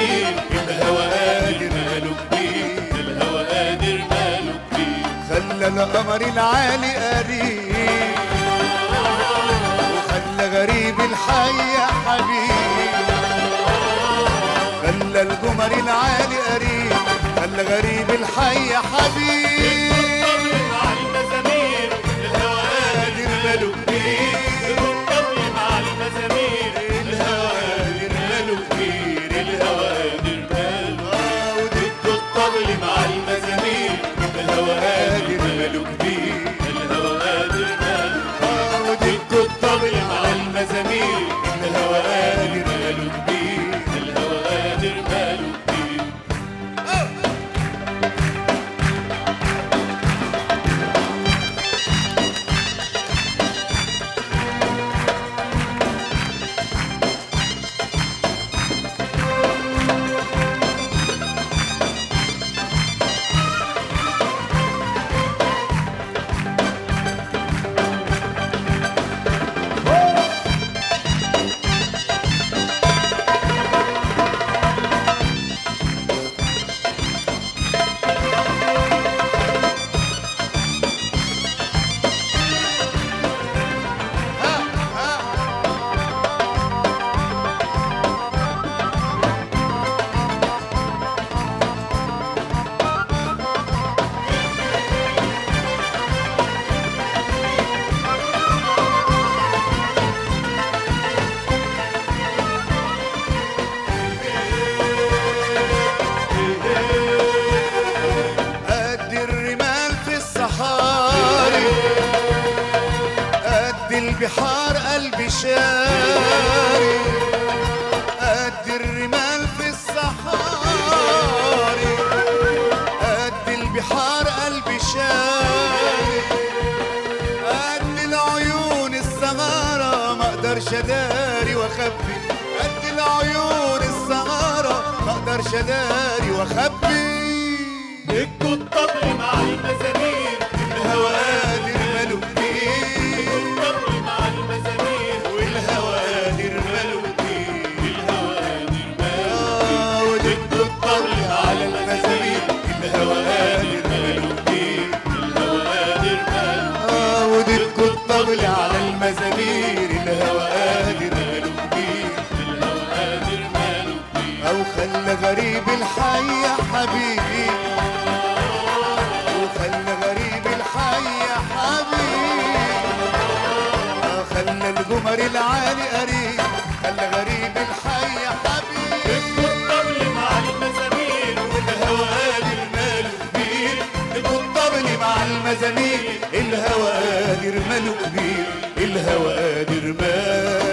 المزامير الهوى قادر ماله كبير الهوى قادر ماله كبير خلى القمر العالي قريب وخلى غريب الحي حبيب خلى القمر العالي قريب خلى غريب الحي حبيب مع المزامير الهوى قادر ماله كبير الطبل مع المزامير الهوى قادر ماله كبير الهوى قادر ماله ودق الطبل مع المزامير الهوى قادر ماله كبير الهوى قادر ماله ودق الطبل مع المزامير الهوى قادر ماله كبير الهوى قادر ماله كبير قد الرمال في الصحاري قد البحار قلبي شاري قد الرمال في الصحاري قد البحار قلبي شاري قد العيون الصغارى ما اقدرش اداري واخبي قد العيون الصغارى ما اقدرش اداري واخبي دق الطبل مع المزامير الهوى قادر ماله كبير الطبل مع المزامير والهوى قادر ماله كبير الهوى قادر ماله آه ودق الطبل على المزامير الهوى قادر ماله كبير الهوى قادر ماله آه ودق الطبل على المزامير الهوى قادر ماله كبير الهوى قادر ماله كبير أو خلى غريب الحي يا حبيبي وخلى غريب الحي يا حبيبي أو خلى القمر العالي قريب خلى غريب الحي يا حبيبي الطبل مع المزامير والهوى قادر ماله كبير الطبل مع المزامير الهوى قادر ماله كبير الهوى قادر ماله